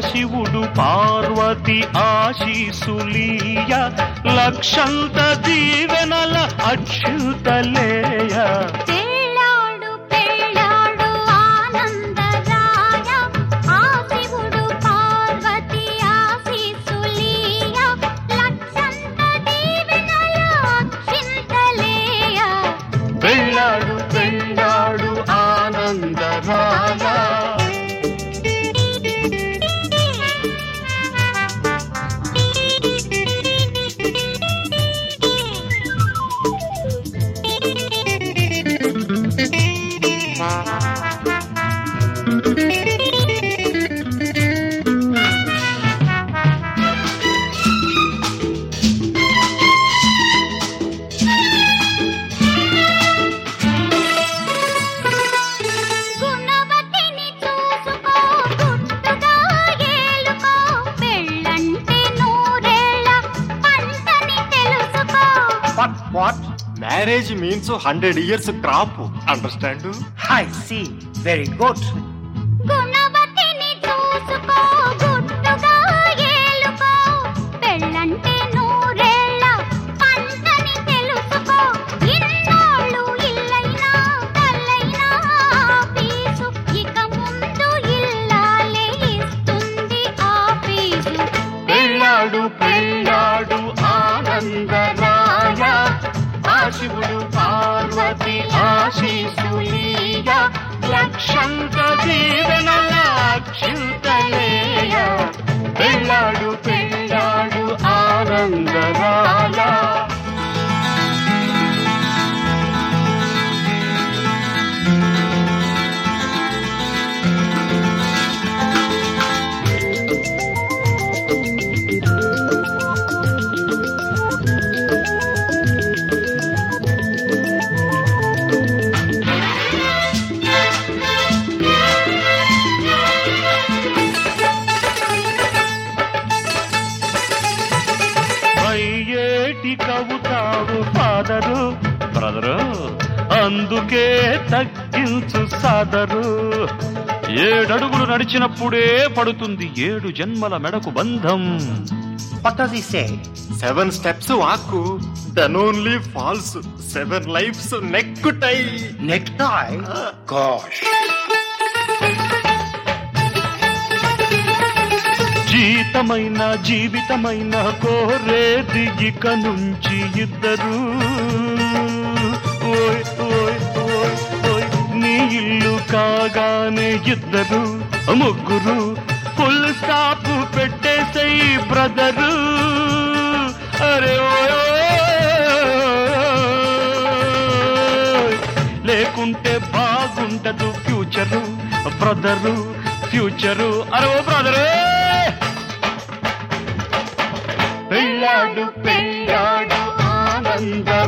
శివుడు పార్వతి ఆశీసులీయ లక్షంత దీవెనల అచ్యుతలేయ పెళ్ళాడు పెళ్ళాడు ఆనందరాయ ఆ శివుడు పార్వతి ఆశీసులీయ లక్షంత దీవెనల అక్షింతలేయ వెళ్ళాడు వెళ్ళాడు ఆనందరాయ గుణవతిని చూసుకో గుట్టుగా ఏలుకో పెళ్ళంటే నూరేళ్ళ పంటని తెలుసుకో what what marriage means hundred years crop understand I see. Very good. గుణవతిని చూసుకో గుట్టుగా ఏలుకో పెళ్ళంటే నూరేళ్ళ పంటని తెలుసుకో ఇన్నాళ్ళు ఇల్లైనా తల్లైనా ఆఫీసు ఇక ముందు ఇల్లాలే ఇస్తుంది ఆఫీసు వెళ్ళాడు పెళ్ళాడు ఆనందరాయ ఆ శివుడు పార్వతి ఆశీసులీయ లక్షంత దీవెనల అచ్యుతలేయ వెళ్ళాడు పెళ్ళాడు ఆనందరాయ అయ్యేటి కవుతాడు ఫాదరు బ్రదరు అందుకే తగ్గించు సాదరు ఏడడుగులు నడిచినప్పుడే పడుతుంది ఏడు జన్మల మెడకు బంధం What does he say? Seven steps walk then only falls seven lifes neck tie Necktie? Gosh. జీతమైన జీవితమైన కోరేది ఇక నుంచి ఇద్దరు ఓయ్ ఓయ్ ఓయ్ ఓయ్ నీ ఇల్లు కాగానే ఇద్దరు ముగ్గురు ఫుల్ స్టాప్ పెట్టేసై బ్రదరు అరే ఓయ్ ఓయ్. లేకుంటే బాగుంటదు ఫ్యూచరు బ్రదరు ఫ్యూచరు అరే ఓ బ్రదరు పెళ్ళాడు పెళ్ళాడు ఆనంద